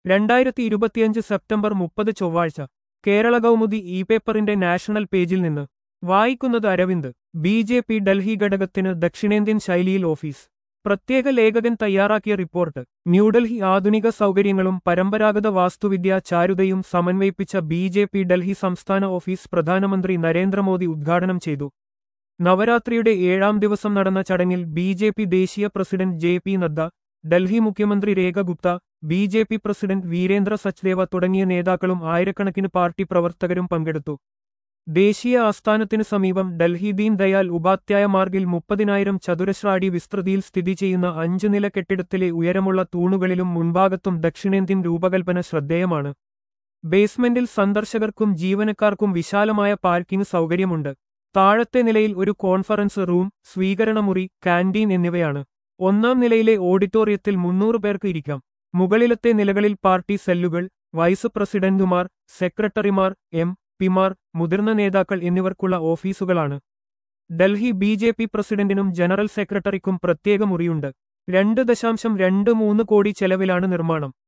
രണ്ടായിരത്തി ഇരുപത്തിയഞ്ച് സെപ്റ്റംബർ മുപ്പത് ചൊവ്വാഴ്ച കേരള കൗമുദി ഇ പേപ്പറിന്റെ നാഷണൽ പേജിൽ നിന്ന് വായിക്കുന്നത് Aravind B J P Delhi ഘടകത്തിന് ദക്ഷിണേന്ത്യൻ ശൈലിയിൽ ഓഫീസ് പ്രത്യേക ലേഖകൻ തയ്യാറാക്കിയ റിപ്പോർട്ട് ന്യൂഡൽഹി ആധുനിക സൗകര്യങ്ങളും പരമ്പരാഗത വാസ്തുവിദ്യാ ചാരുതയും സമന്വയിപ്പിച്ച ബി ജെ പി ഡൽഹി സംസ്ഥാന ഓഫീസ് പ്രധാനമന്ത്രി നരേന്ദ്രമോദി ഉദ്ഘാടനം ചെയ്തു നവരാത്രിയുടെ ഏഴാം ദിവസം നടന്ന ചടങ്ങിൽ ബി ജെ പി ദേശീയ president J P Nadda Delhi മുഖ്യമന്ത്രി Rekha Gupta B J P president Virendra Sachdeva തുടങ്ങിയ നേതാക്കളും ആയിരക്കണക്കിന് പാർട്ടി പ്രവർത്തകരും പങ്കെടുത്തു ദേശീയ ആസ്ഥാനത്തിനു സമീപം ഡൽഹി ദീൻ ദയാൽ ഉപാധ്യായ മാർഗിൽ മുപ്പതിനായിരം ചതുരശ്ര അടി വിസ്തൃതിയിൽ സ്ഥിതി ചെയ്യുന്ന അഞ്ചു നില കെട്ടിടത്തിലെ ഉയരമുള്ള തൂണുകളിലും മുൻഭാഗത്തും ദക്ഷിണേന്ത്യൻ രൂപകൽപ്പന ശ്രദ്ധേയമാണ് ബേസ്മെന്റിൽ സന്ദർശകർക്കും ജീവനക്കാർക്കും വിശാലമായ പാർക്കിംഗ് സൗകര്യമുണ്ട് താഴത്തെ നിലയിൽ ഒരു കോൺഫറൻസ് റൂം സ്വീകരണമുറി കാന്റീൻ എന്നിവയാണ് ഒന്നാം നിലയിലെ ഓഡിറ്റോറിയത്തിൽ മുന്നൂറ് പേർക്ക് ഇരിക്കാം മുകളിലത്തെ നിലകളിൽ പാർട്ടി സെല്ലുകൾ വൈസ് പ്രസിഡന്റുമാർ സെക്രട്ടറിമാർ എം പിമാർ മുതിർന്ന നേതാക്കൾ എന്നിവർക്കുള്ള ഓഫീസുകളാണ് ഡൽഹി ബി ജെ പി പ്രസിഡന്റിനും ജനറൽ സെക്രട്ടറിക്കും പ്രത്യേക മുറിയുണ്ട് രണ്ട് ദശാംശം രണ്ട് മൂന്ന് കോടി ചെലവിലാണ് നിർമ്മാണം